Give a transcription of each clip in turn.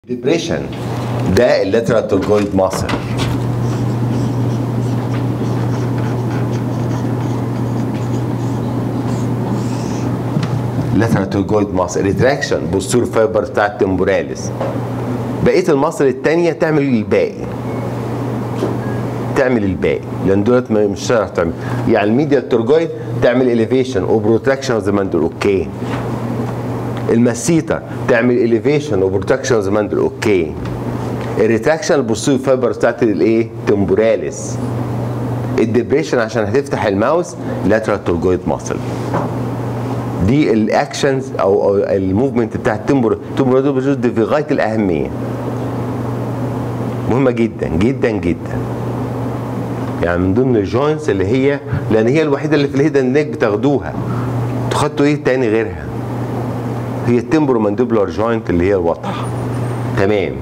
ديبريشن ده اللاترال تورجويد ماسل لاترال تورجويد ماسل ريتراكشن بوستور فايبر بتاع التمبوراليس بقيه المصل التانية تعمل الباقي تعمل الباقي لان دولت ما- مش هتعرف تعمل يعني الميديال تورجويد تعمل اليفيشن وبروتراكشن اوف ذا ماندل اوكي المسيتا تعمل اليفيشن وبروتكشن اوف ذا ماندل اوكي الريتراكشن البوستيريور فايبر بتاعت الايه تمبوراليس الدبريشن عشان هتفتح الماوس لاترال تورجويد ماسل دي الاكشنز او أو الموفمنت بتاع التمبور التمبورال دي في غايه الاهميه مهمه جدا جدا جدا يعني من ضمن الجوينتس اللي هي لان هي الوحيده اللي في الهيدن نيك بتاخدوها تاخدوا ايه تاني غيرها هي التمبرو مانديبولار جوينت اللي هي الواضحه تمام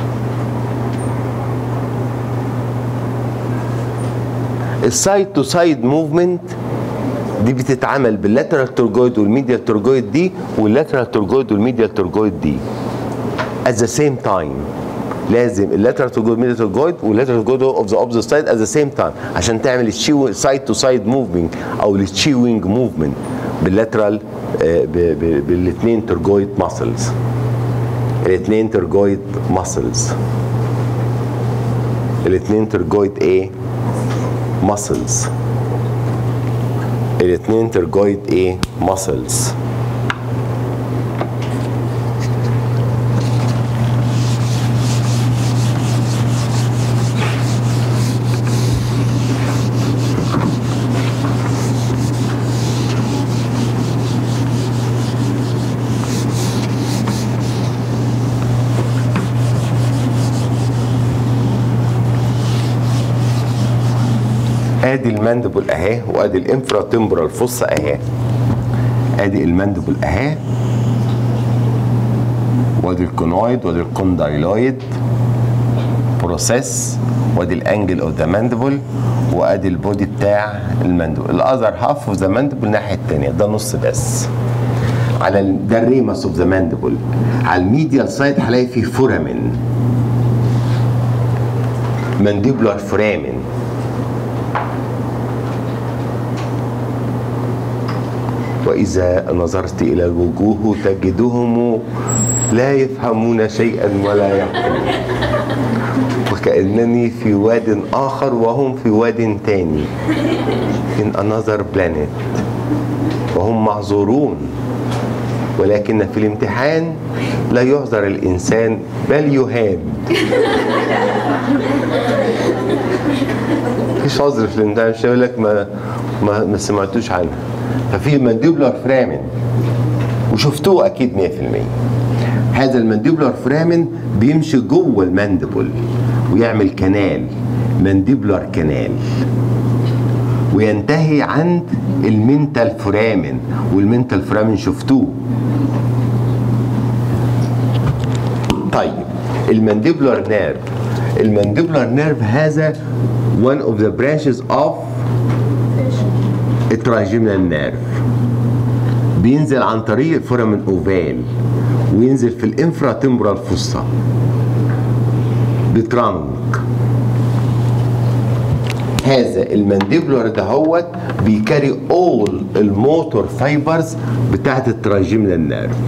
السايد تو سايد موفمنت دي بتتعمل باللاترال تورجويد والميديال تورجويد دي واللاترال تورجويد والميديال تورجويد دي at the same time لازم اللاترال تورجويد ميديال تورجويد واللاترال تورجويد اوف ذا اوبزيت سايد at the same time عشان تعمل الشيو سايد تو سايد موفمنت او التشيوينج موفمنت باللاترال بالاثنين تورجويد ماسلز الاثنين تورجويد ماسلز الاثنين تورجويد ايه ماسلز الاثنين ترجويد ايه ماسلز ادي الماندبل اهي وادي الانفرا تمبرال فص اهي ادي الماندبل اهي وادي الكونويد وادي الكوندايلويد بروسيس وادي الانجل اوف ذا ماندبل وادي البودي بتاع الماندبل الاذر هاف اوف ذا ماندبل الناحيه الثانيه ده نص بس على ال- ده الريمس اوف ذا ماندبل على الميديال سايد هلاقي فيه فورامين مانديبولار فورامين وإذا نظرت إلى الوجوه تجدهم لا يفهمون شيئا ولا يعقلون وكأنني في واد آخر وهم في واد تاني in another planet وهم معذورون ولكن في الامتحان لا يعذر الإنسان بل يهان مفيش عذر في الامتحان مش هيقول لك ما ما, ما سمعتوش عنها ففي مانديبولار فرامن وشفتوه اكيد 100% هذا المانديبولار فرامن بيمشي جوه المانديبل ويعمل كنال مانديبولار كنال وينتهي عند المنتال فرامن والمنتال فرامن شفتوه طيب المانديبولار نيرف المانديبولار نيرف هذا one of the branches of التراجيمنال نيرف بينزل عن طريق فورامين اوفال وينزل في الانفرا تمبرال فوسا بترانك هذا المانديبولار دهوت بيكاري اول الموتور فايبرز بتاعت التراجيمنال نيرف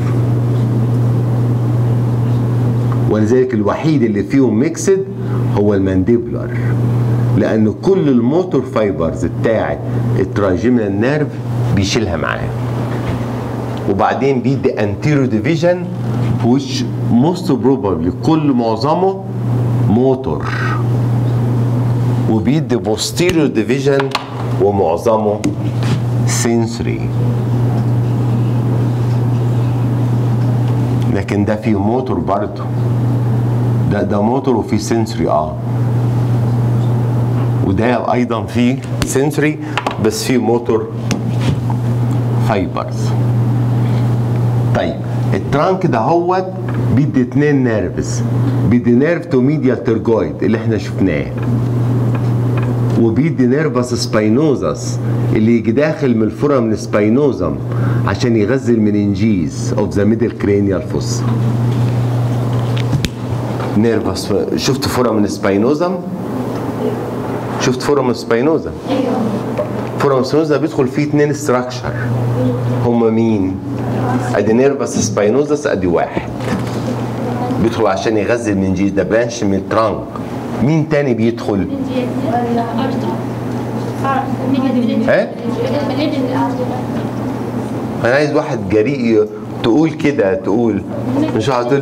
ولذلك الوحيد اللي فيهم ميكسد هو المانديبولار لان كل الموتور فايبرز بتاعت التراجيمنال نيرف بيشيلها معاه وبعدين بيدي anterior division which most probably كل معظمه موتور وبيدي posterior division ومعظمه sensory لكن ده فيه موتور برضه ده ده موتور وفيه سنسوري اه وده ايضا فيه سنسوري بس فيه موتور فايبرز طيب الترانك ده هو بيدي اتنين نيرفز بيدي نيرف تو ميديال ترجويد اللي احنا شفناه وبيدي نيرفس سباينوزس اللي يجي داخل من الفورم السباينوزم عشان يغذي المننجيز اوف ذا ميدل كرينيال فوس نيرفس شفت فورامين سباينوزم شفت فورامين سباينوزم فورامين سباينوزم بيدخل فيه اتنين ستراكشر هما مين ادي نيرفس سباينوزس ادي واحد بيدخل عشان يغذي المنجيز ده برانش من الترانك مين تاني بيدخل ها؟ انا عايز واحد جريء تقول كده تقول مش هتقول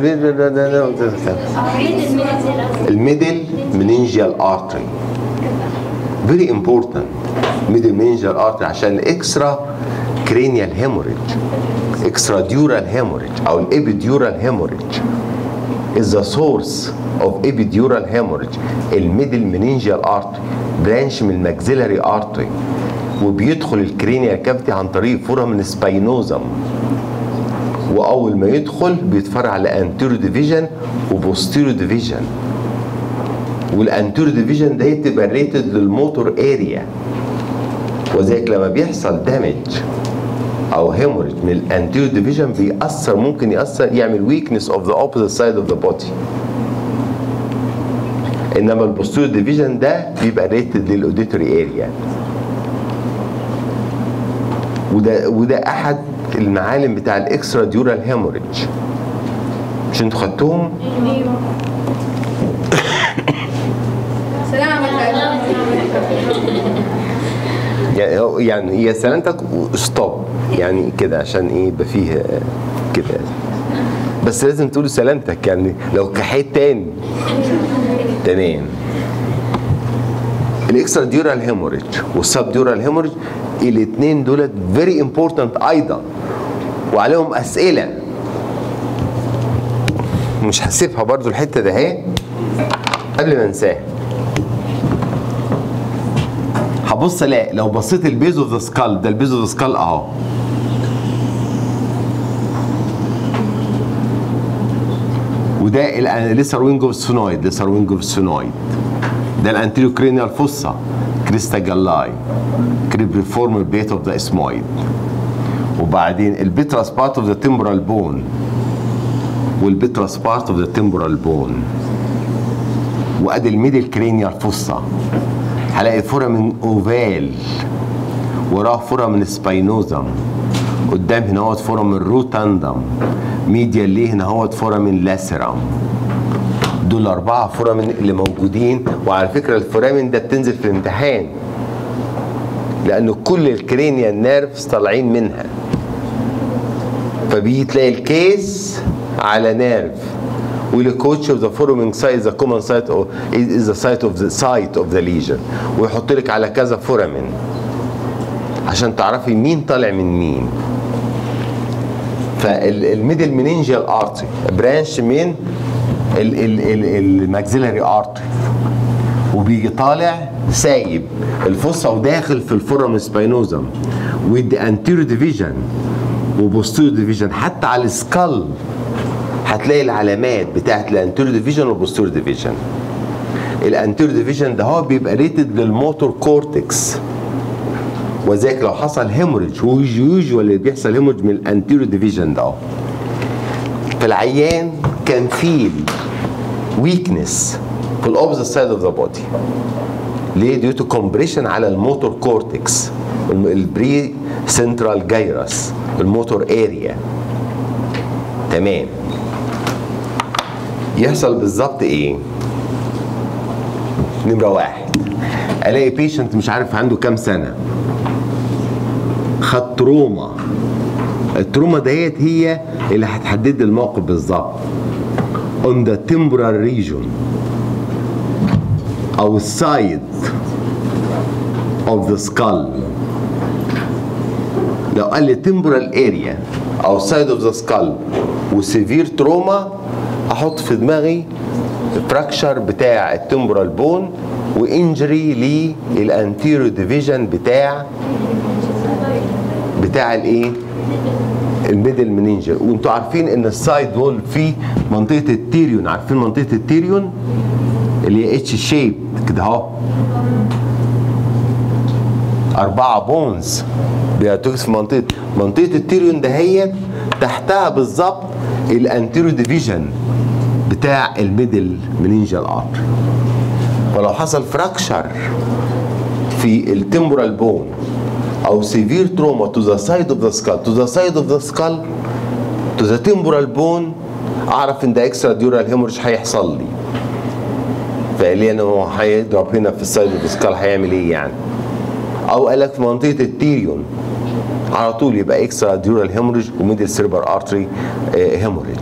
الميدل منينجيال ارتري فيري امبورتنت ميدل منينجيال ارتري عشان الاكسترا كرينيال هيموريج اكسترا ديورال هيموريج او الابيديورال هيموريج is the source of epidural hemorrhage الميدل منينجيال ارتري برانش من الماكسيلاري ارتري وبيدخل الكرينيال كافيتي عن طريق فورامين سباينوزم واول ما يدخل بيتفرع على انتيرو ديفيجن وبوستيرو ديفيجن والانتيرو ديفيجن ده تبقى ريتد للموتور اريا وذلك لما بيحصل دامج او هيموريج من الانتيرو ديفيجن بيأثر ممكن يأثر يعمل ويكنس اوف ذا اوبوزيت سايد اوف ذا بودي انما البوستيرو ديفيجن ده بيبقى ريتد للاوديتوري اريا وده وده احد المعالم بتاع الاكسترا ديورال هيموريج مش انتوا خدتهم سلام يعني هو- يعني هي سلامتك ستوب يعني كده عشان ايه يبقى فيه آه، كده بس لازم تقول سلامتك يعني لو كحيت تاني تمام الاكسترا ديورال هيموريج والسب ديورال هيموريج الاثنين دولت فيري امبورتنت ايضا وعليهم اسئله مش هسيبها برضو الحته ده اهي قبل ما انساها هبص الاقي لو بصيت البيز اوف ذا سكال ده البيز اوف ذا سكال اهو وده الليسر وينج اوف سفينويد ليسر وينج اوف سفينويد ده الانتيريو كرينيال فوسا كريستا جالاي كريبريفورم بيت اوف ذا اسمويد وبعدين البيتراس بارت اوف ذا تمبرال بون والبيتراس بارت اوف ذا تمبرال بون وادي الميدل كرينيال فوسا هلاقي فورامين اوفال وراه فورامين سباينوزم قدام هنا هو فورامين روتاندم ميديال ليه هنا هو فورامين لاسرام دول أربعة فورامين اللي موجودين وعلى فكرة الفورامين ده بتنزل في الامتحان لأن كل الكرينيال نيرفز طالعين منها فبيجي تلاقي الكيس على نيرف والكوتش اوف ذا فورمينج سايت ذا كومن سايت از ذا سايت اوف ذا سايت اوف ذا ليجن ويحط لك على كذا فورامين عشان تعرفي مين طالع من مين فالميدل منينجيال ارتري برانش من الماكسيلاري ارتري وبيجي طالع سايب الفصة وداخل في الفورم سباينوزم ويدي انتيرو ديفيجن وبوستيرو ديفيجن حتى على السكال هتلاقي العلامات بتاعت الانتيرو ديفيجن والبوستيرو ديفيجن الانتيرو ديفيجن ده هو بيبقى ريتد للموتور كورتكس وذلك لو حصل هيموريج يوجوال اللي بيحصل هيموريج من الانتيرو ديفيجن ده فالعيان كان فيل ويكنس في الاوبزيت سايد اوف ذا بودي ليه ديو تو كومبريشن على الموتور كورتكس البري سنترال جايرس الموتور اريا تمام يحصل بالظبط ايه نمره واحد الاقي بيشنت مش عارف عنده كام سنه خد تروما التروما ديت هي اللي هتحدد لي الموقف بالظبط on the temporal region او السايد of the skull لو قال لي temporal area او side of the skull وسيفير تروما احط في دماغي فراكشر بتاع التمبرال بون وانجري للانتيرو ديفيجن بتاع بتاع الايه الميدل منينجر وانتوا عارفين ان السايد وول فيه منطقه التيريون عارفين منطقه التيريون اللي هي اتش شيب كده اهو أربعة بونز بيعتكس في منطقة منطقة التيريون دهيت تحتها بالظبط الانتيرو ديفيجن بتاع الميدل منينجال ارتري فلو حصل فراكشر في التمبرال بون او سيفير تروما تو ذا سايد اوف ذا سكال تو ذا سايد اوف ذا سكال تو ذا تمبرال بون اعرف ان ده اكسترا ديورال هيموريج هيحصل لي فقال لي انا هو هيضرب هنا في السايد اوف ذا سكال هيعمل ايه يعني او قال لك في منطقه التيريون على طول يبقى اكسترا ديورال هيموريج وميدل سيربر ارتري هيموريج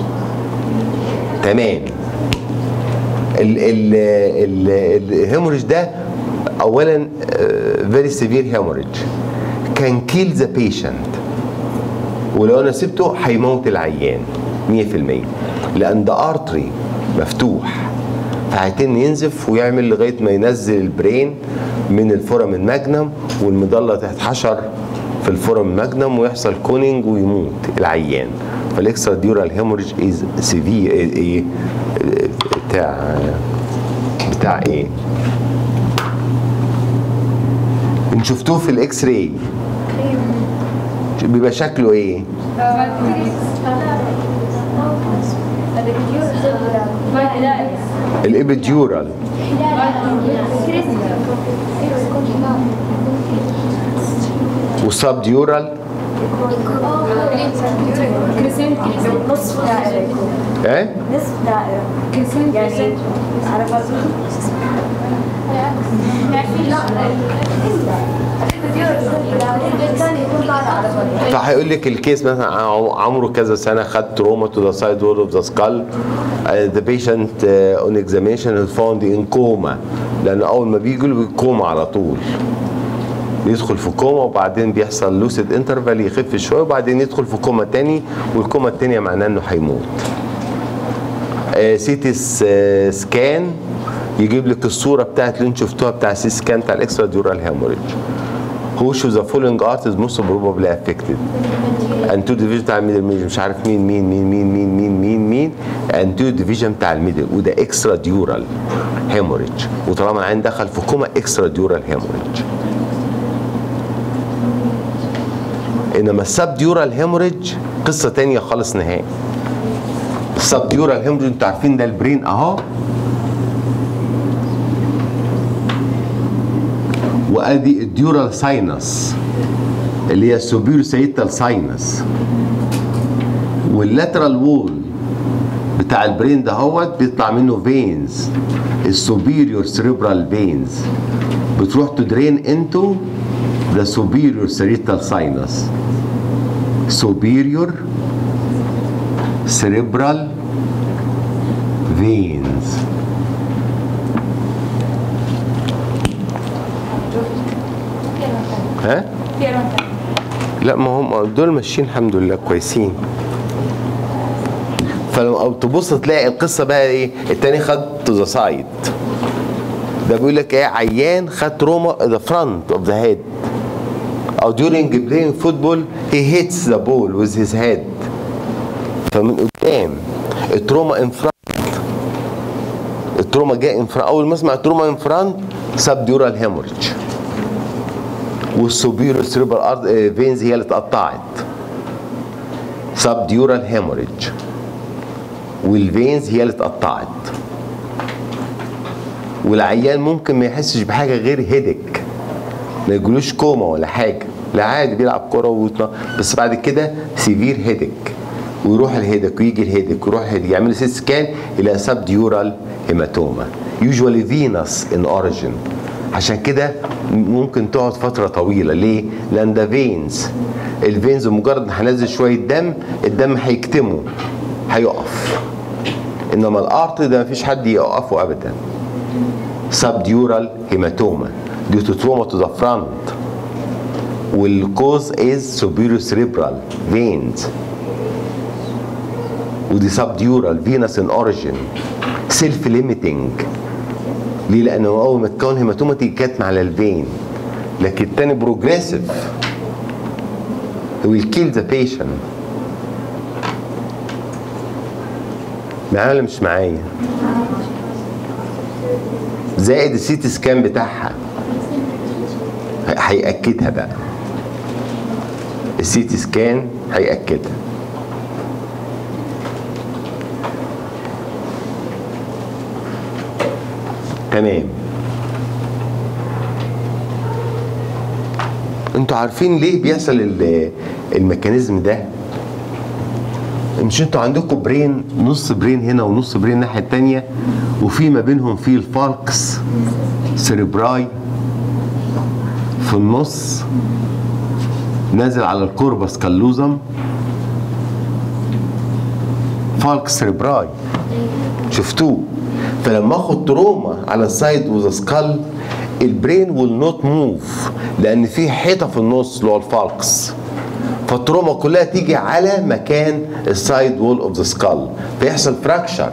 تمام ال ال ال الهيموريج ده اولا فيري سيفير هيموريج كان كيل ذا بيشنت ولو انا سبته هيموت العيان 100% لان ده ارتري مفتوح فهيتم ينزف ويعمل لغايه ما ينزل البرين من الفورم الماجنم والمضله تتحشر في الفورم الماجنم ويحصل كونينج ويموت العيان فالاكسترا ديورال هيموريج از سيفير ايه بتاع بتاع ايه ان شفتوه في الاكس راي بيبقى شكله ايه الابيديورال والسب ديورال نصف دائرة ايه نصف دائرة يعني عرفت فهيقول لك الكيس مثلا عمره كذا سنه خد تروما تو ذا سايد وول اوف ذا سكال ذا بيشنت اون اكزامينشن فاوند ان كوما لان اول ما بيجي له كوما على طول بيدخل في كوما وبعدين بيحصل لوسيد انترفال يخف شويه وبعدين يدخل في كوما تاني والكوما التانية معناه انه هيموت سيتي سكان يجيب لك الصوره بتاعت اللي انتوا شفتوها بتاع سي سكان بتاع الاكسترا ديورال هيموريج who shows the following art is most probably affected and two division بتاع الميدل ميدل مش عارف مين مين مين مين مين مين مين مين and two division بتاع الميدل وده اكسترا ديورال هيموريج وطالما العين دخل في كوما اكسترا ديورال هيموريج انما السب ديورال هيموريج قصه تانية خالص نهائي السب ديورال هيموريج انتوا عارفين ده البرين اهو وادي الديورال ساينس اللي هي السوبيرو سيتال ساينس واللاترال وول بتاع البرين ده هوت بيطلع منه فينز السوبيريور سيريبرال فينز بتروح تدرين انتو ذا سوبيريور سيريتال ساينس superior cerebral veins ها؟ لا ما هم دول ماشيين الحمد لله كويسين فلما تبص تلاقي القصه بقى ايه التاني خد تو ذا سايد ده بيقول لك ايه عيان خد تروما ذا فرونت اوف ذا هيد او during playing football he hits the ball with his head فمن قدام التروما ان فرونت التروما جاء ان فرونت اول ما اسمع التروما ان فرونت سب ديورال هيموريج والسوبيرو سيريبرال فينز هي اللي اتقطعت سب ديورال هيموريج والفينز هي اللي اتقطعت والعيان ممكن ما يحسش بحاجه غير هيدك ما يجيلوش كوما ولا حاجه لا عادي بيلعب كوره ويطلع بس بعد كده سيفير هيدك ويروح الهيدك ويجي الهيدك ويروح الهيدك يعمل سيت سكان الى سب ديورال هيماتوما يوجوالي فينس ان اوريجين عشان كده ممكن تقعد فتره طويله ليه؟ لان ده فينز الفينز مجرد ما هنزل شويه دم الدم هيكتمه هيقف انما الارت ده مفيش حد يوقفه ابدا سب ديورال هيماتوما due to trauma to the front والكوز از superior cerebral veins ودي subdural venous in origin self limiting ليه؟ لأنه أول ما تكون هيماتوما تيجي كاتمة على الفين لكن التاني بروجريسيف will kill the patient معايا ولا مش معايا؟ زائد السيتي سكان بتاعها هيأكدها بقى السيتي سكان هيأكدها تمام انتوا عارفين ليه بيحصل ال- الميكانيزم ده مش انتوا عندكم برين نص برين هنا ونص برين الناحيه التانيه وفي ما بينهم في الفالكس سيريبراي في النص نازل على الكوربس كاللوزم فالكس سيريبراي شفتوه فلما اخد تروما على السايد وذ سكال البرين ويل نوت موف لان في حيطه في النص اللي هو الفالكس فالتروما كلها تيجي على مكان السايد وول اوف ذا سكال فيحصل فراكشر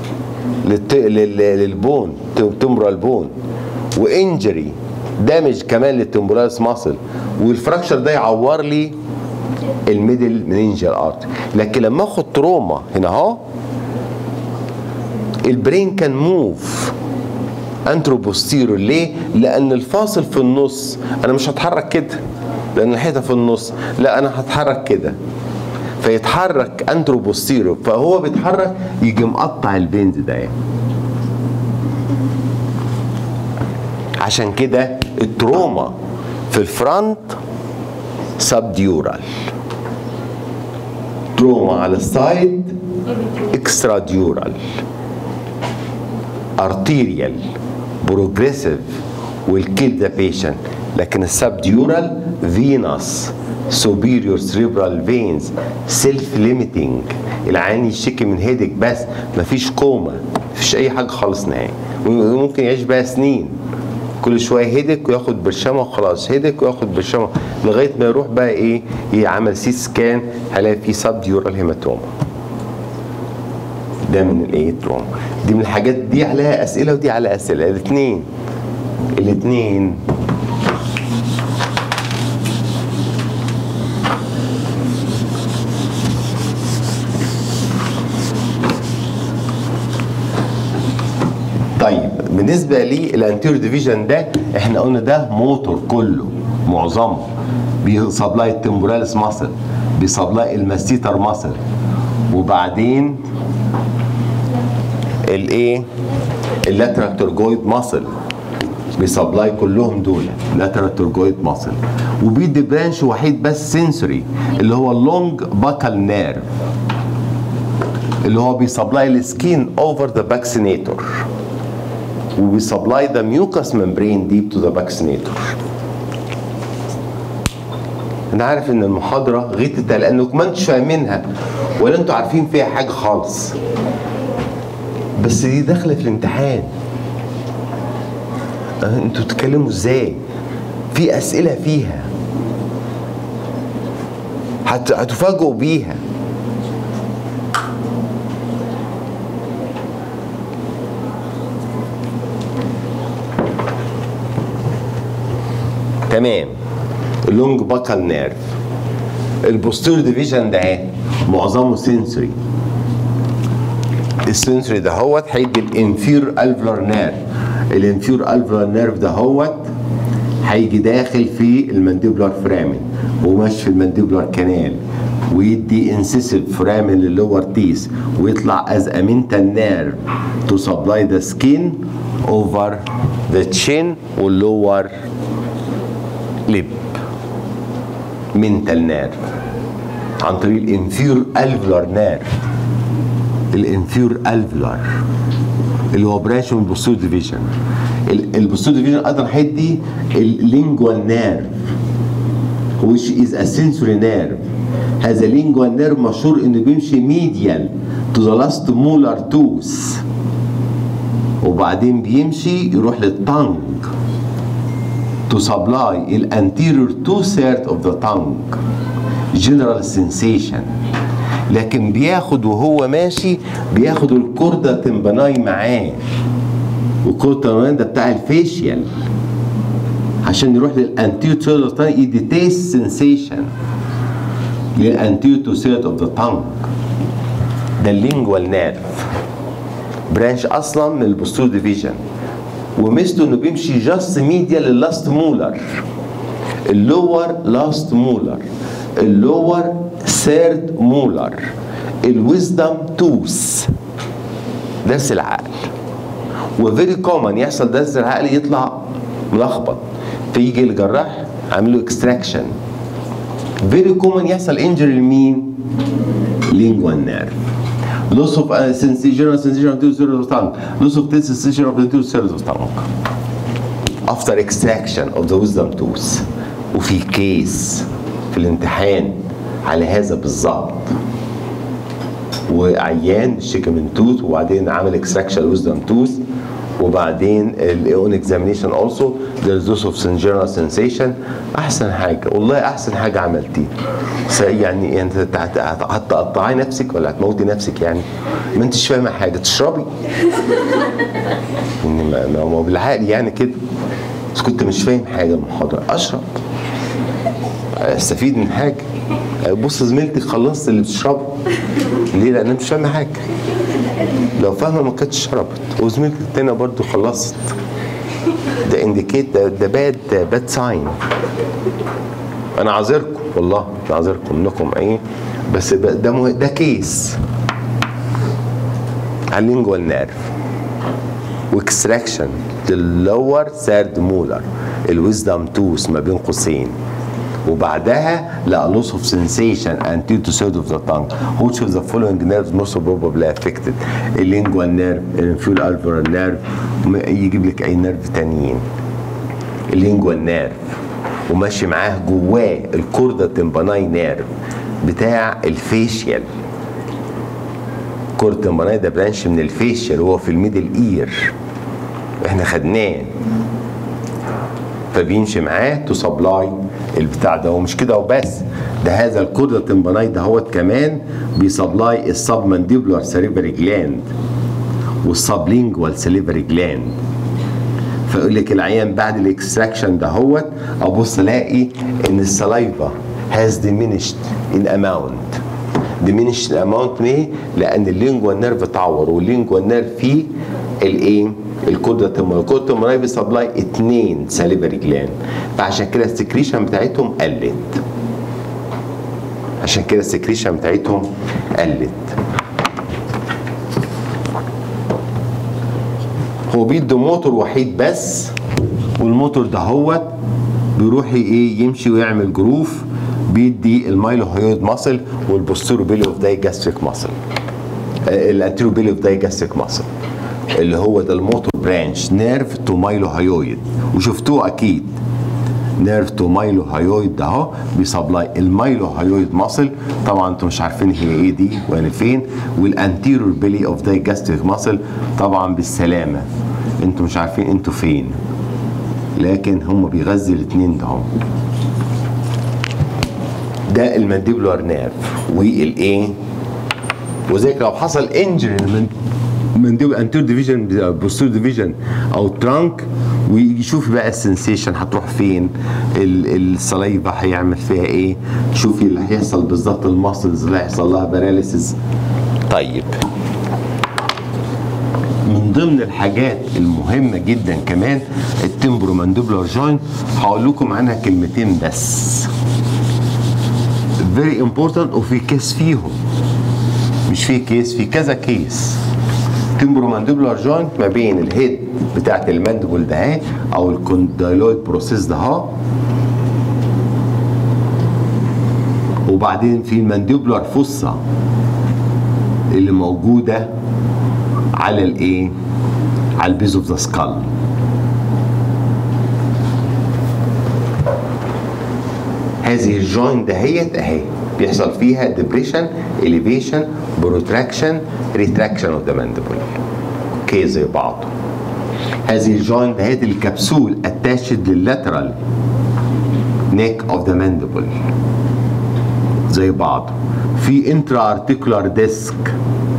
للبون تمبرال بون وانجري دامج كمان للتمبرالس ماسل والفراكشر ده يعور لي الميدل منينجال ارت لكن لما اخد تروما هنا اهو البرين كان موف انتروبوستيرو ليه؟ لان الفاصل في النص انا مش هتحرك كده لان الحيطه في النص لا انا هتحرك كده فيتحرك انتروبوستيرو فهو بيتحرك يجي مقطع البنز ده يعني. عشان كده التروما في الفرونت سبديورال تروما على السايد اكسترا ديورال ارتيريال بروجريسيف والكيل ذا بيشنت لكن السبديورال فينوس سوبيريور سريبرال فينز سيلف ليميتنج العيان يشتكي من هيدك بس مفيش كوما مفيش اي حاجه خالص نهائي وممكن يعيش بقى سنين كل شويه هيدك وياخد برشامه وخلاص هيدك وياخد برشامه لغايه ما يروح بقى ايه يعمل سي سكان هلاقي فيه سبديورال هيماتوما ده من الايه تروما دي من الحاجات دي عليها اسئله ودي على اسئله الاثنين الاثنين طيب بالنسبه للانتيريور ديفيجن ده احنا قلنا ده موتور كله معظمه بيسبلاي التمبوراليس ماسل بيسبلاي الماستيتر ماسل وبعدين الايه اللاترال تورجويد ماسل بيسبلاي كلهم دول لاترال تورجويد ماسل وبيدي برانش وحيد بس سنسوري اللي هو اللونج باكال نيرف اللي هو بيسبلاي السكين اوفر ذا باكسينيتور وبيسبلاي ذا ميوكس ممبرين ديب تو ذا باكسينيتور انا عارف ان المحاضره غيتت لانكم ما انتوا فاهمينها ولا انتوا عارفين فيها حاجه خالص بس دي داخله في الامتحان أه، انتوا بتتكلموا ازاي في اسئله فيها هت- هتفاجئوا بيها تمام اللونج باكال نيرف البوستيريور ديفيجن ده اهي معظمه سنسوري السنسوري ده هوت هيدي الانفير الفلر نيرف الانفير الفلر نيرف ده هوت هيجي داخل في المانديبولار فرامن وماشي في المانديبولار كانال ويدي انسيسيف فرامن للور تيس ويطلع از امنتال نيرف تو سبلاي ذا سكين اوفر ذا تشين واللور لب منتال نيرف عن طريق الانفير الفلر نيرف الانفير الفلر اللي هو برانش من البوستور ديفيجن البوستور ديفيجن ايضا هيدي اللينجوال نيرف which is a sensory nerve هذا اللينجوال نيرف مشهور انه بيمشي ميديال to the last molar tooth وبعدين بيمشي يروح للتانج to supply the anterior two third of the tongue general sensation لكن بياخد وهو ماشي بياخد الكوردا تمبناي معاه والكوردا تمبناي ده بتاع الفيشيال عشان يروح للانتيريور ثيرد اوف tongue يدي تيست سنسيشن للانتيريور تو ثيرد اوف ذا tongue ده اللينجوال نيرف برانش اصلا من البوستور ديفيجن ومثله انه بيمشي جاست ميديا لللاست مولر اللور لاست مولر اللور ثيرد مولر الويزدم توث درس العقل وفيري كومن يحصل ده العقل يطلع ملخبط فيجي الجراح عامل له اكستراكشن فيري كومن يحصل انجري لمين؟ lingual nerve loss of uh, sensation sensation of the cells of tongue loss of taste sensation of the two cells of tongue after extraction of the wisdom tooth وفي كيس في الامتحان على هذا بالظبط وعيان شيك من توث وبعدين عمل اكستراكشن ويزدم توث وبعدين الاون اكزامينيشن اولسو there's loss of general sensation احسن حاجه والله احسن حاجه عملتيها س- يعني انت هت- هت- هتقطعي نفسك ولا هتموتي نفسك يعني ما انتش فاهمه حاجه تشربي إن ما ما هو بالعقل يعني كده بس كنت مش فاهم حاجه من المحاضره اشرب استفيد من حاجه بص زميلتك خلصت اللي بتشربه ليه لان مش فاهمه حاجه لو فاهمه ما كانتش شربت وزميلتك التانيه برضو خلصت ده انديكيت ده, ده باد باد ساين انا عذركم والله مش عذركم انكم ايه بس ده ده, مه- ده كيس على اللينجوال نيرف واكستراكشن للور ثيرد مولر الويزدم توث ما بين قوسين وبعدها لا loss of sensation anterior to third of the tongue which of the following nerves most probably affected اللينجوال نيرف الانفيول alveolar نيرف يجيب لك اي نيرف تانيين اللينجوال نيرف وماشي معاه جواه الكوردا تمباناي نيرف بتاع الفيشيال كوردا تمباناي ده برانش من الفيشيال هو في الميدل اير احنا خدناه فبيمشي معاه تو سبلاي البتاع ده ومش كده وبس ده هذا الكوردا تمباناي ده هو كمان بيسبلاي السب مانديبولار سليفري جلاند والسبلينجوال سليفري جلاند فيقول لك العيان بعد الاكستراكشن ده هوت ابص الاقي ان السلايفا has diminished in amount diminished in amount ليه؟ لان اللينجوال نيرف اتعور واللينجوال نيرف فيه الايه؟ الكودة تمر الكودة تمر بيسبلاي اتنين ساليفري جلاند فعشان كده السكريشن بتاعتهم قلت عشان كده السكريشن بتاعتهم قلت هو بيدي موتور وحيد بس والموتور ده هو بيروح ايه يمشي ويعمل جروف بيدي المايلوهيود ماسل والبوستيرو بيلي اوف دايجاستريك ماسل الانتيرو بيلي اوف دايجاستريك ماسل اللي هو ده الموتور برانش نيرف تو مايلوهيويد وشفتوه اكيد نيرف تو مايلوهيويد ده اهو بيسبلاي المايلوهيويد ماسل طبعا انتم مش عارفين هي ايه دي وين فين والانتيرور بيلي اوف دايجاستريك ماسل طبعا بالسلامه انتم مش عارفين انتوا فين لكن هم بيغذي الاثنين ده هم. ده المانديبولار نيرف والايه وزيك لو حصل انجري مانديبل انتير ديفيجن بوستير ديفيجن او ترانك ويشوف بقى السنسيشن هتروح فين ال- السلايفا هيعمل فيها ايه شوفي اللي هيحصل بالظبط الماسلز اللي هيحصل لها باراليسيس طيب من ضمن الحاجات المهمة جدا كمان التمبرو مانديبولار جوينت هقول لكم عنها كلمتين بس very important وفي كيس فيهم مش في كيس في كذا كيس تمبرو مانديبولار جوينت ما بين الهيد بتاعت المانديبول ده اهي او الكوندايلويد بروسيس ده اهو وبعدين في المانديبولار فوسا اللي موجوده على الايه على البيز اوف ذا سكال هذه الجوينت دهيت اهي بيحصل فيها ديبريشن اليفيشن بروتراكشن ريتراكشن اوف ذا مانديبل اوكي زي بعض هذه الجوينت دهيت الكبسول اتاشد لللاترال نيك اوف ذا مانديبل زي بعض في انترا ارتيكولار ديسك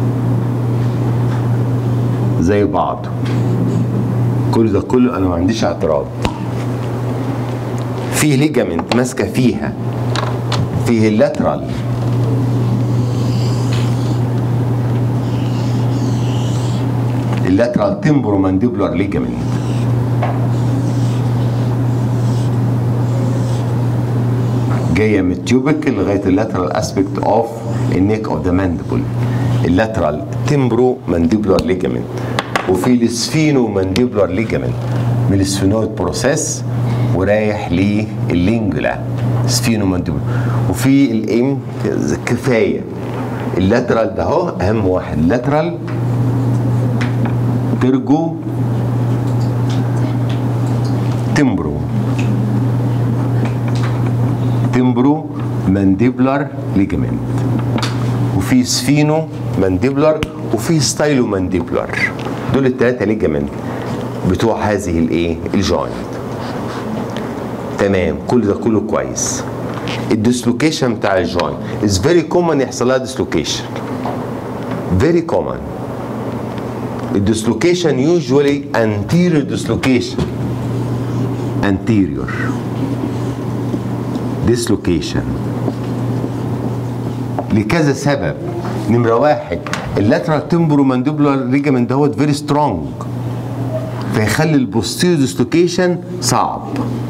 زي بعض كل ده كله انا ما عنديش اعتراض فيه ليجامنت ماسكه فيها فيه اللاترال اللاترال تمبرو مانديبولار ليجامنت جايه من التيوبيكل لغايه اللاترال اسبكت اوف النيك اوف ذا مانديبل اللاترال تمبرو مانديبولار ليجامنت وفي السفينو مانديبولار ليجامنت من السفينويد بروسيس ورايح لللينجولا سفينو مانديبولار وفي الام كفايه اللاترال ده اهو اهم واحد اللاترال ترجو تمبرو تمبرو مانديبولار ليجامنت وفي سفينو مانديبولار وفي ستايلو مانديبولار دول الثلاثه ليجامنت بتوع هذه الايه الجوينت تمام كل ده كله كويس الديسلوكيشن بتاع الجوينت از فيري كومن يحصل لها ديسلوكيشن فيري كومن الديسلوكيشن يوجوالي anterior dislocation anterior dislocation لكذا سبب نمرة واحد اللاترال تمبرو مانديبولار ليجامنت دوت فيري سترونج فيخلي البوستيريو ديسلوكيشن صعب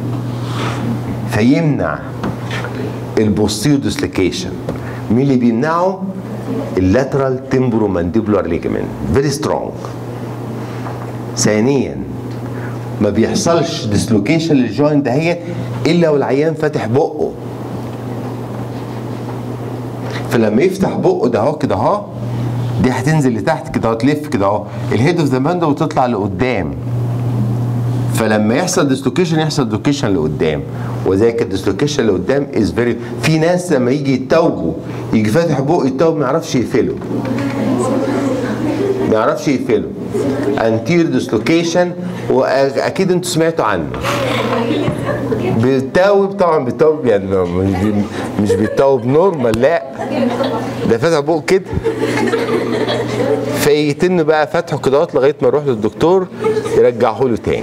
فيمنع البوستيريو ديسلوكيشن مين اللي بيمنعه؟ اللاترال تمبرو مانديبولار ليجامنت فيري سترونج ثانيا ما بيحصلش ديسلوكيشن للجوينت دهيت الا والعيان فاتح بقه فلما يفتح بقه ده اهو كده اهو دي هتنزل لتحت كده اهو تلف كده اهو الهيد اوف ذا ماندو وتطلع لقدام فلما يحصل ديسلوكيشن يحصل ديسلوكيشن لقدام وذلك الديسلوكيشن لقدام از فيري في ناس لما يجي يتوبوا يجي فاتح بقه يتوب ما يعرفش يقفله ما يعرفش يقفله انتير ديسلوكيشن واكيد انتوا سمعتوا عنه بيتوب طبعا بيتوب يعني مش بي- مش بيتوب نورمال لا ده فاتح بقه كده فيتن بقى فتحه كده لغايه ما يروح للدكتور يرجعه له تاني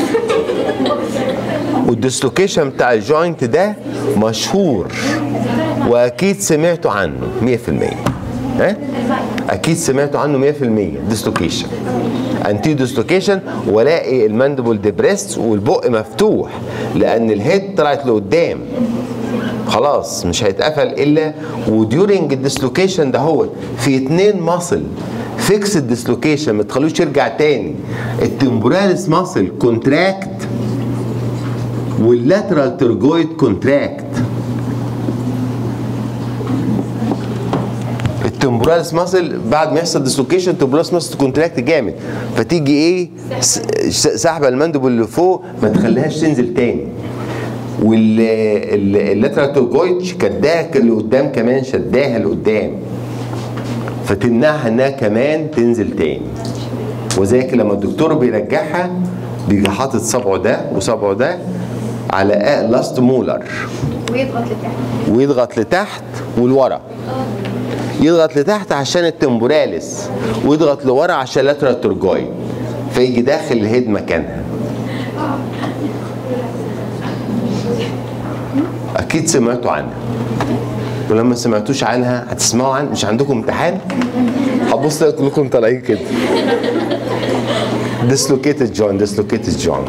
والديسلوكيشن بتاع الجوينت ده مشهور واكيد سمعتوا عنه 100% ها اكيد سمعتوا عنه 100% ديسلوكيشن انتي ديسلوكيشن والاقي الماندبل ديبريست والبق مفتوح لان الهيد طلعت لقدام خلاص مش هيتقفل الا وديورنج الديسلوكيشن ده هو في اتنين ماسل فيكس الديسلوكيشن ما تخلوش يرجع تاني التمبوراليس ماسل كونتراكت واللاترال ترجويد كونتراكت التمبوراليس ماسل بعد ما يحصل ديسلوكيشن التمبوراليس ماسل كونتراكت جامد فتيجي ايه س- س- سحبه المندبل اللي فوق ما تخليهاش تنزل تاني واللاترال ترجويد شداها لقدام كمان شداها لقدام فتمنعها انها كمان تنزل تاني وذلك لما الدكتور بيرجعها بيجي حاطط صبعه ده وصبعه ده على لاست مولر ويضغط لتحت ويضغط لتحت ولورا يضغط لتحت عشان التمبوراليس ويضغط لورا عشان لاترال ترجويد فيجي داخل الهيد مكانها اكيد سمعتوا عنها ولما سمعتوش عنها هتسمعوا عن مش عندكم امتحان هتبص تلاقي كلكم طالعين كده dislocated joint dislocated joint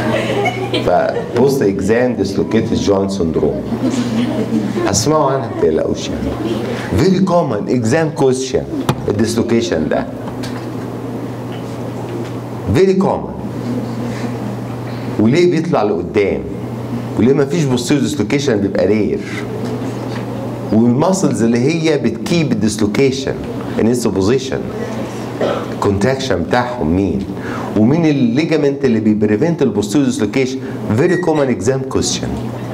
فبوست اكزام dislocated joint syndrome هتسمعوا عنها ما تقلقوش يعني فيري كومن اكزام كويشن الديسلوكيشن ده فيري كومن وليه بيطلع لقدام وليه ما فيش بوستيريور ديسلوكيشن بيبقى رير والماسلز اللي هي بتكيب الديسلوكيشن ان اتس بوزيشن الكونتراكشن بتاعهم مين ومين الليجامنت اللي بيبريفنت البوستيريور ديسلوكيشن فيري كومن اكزام كويشن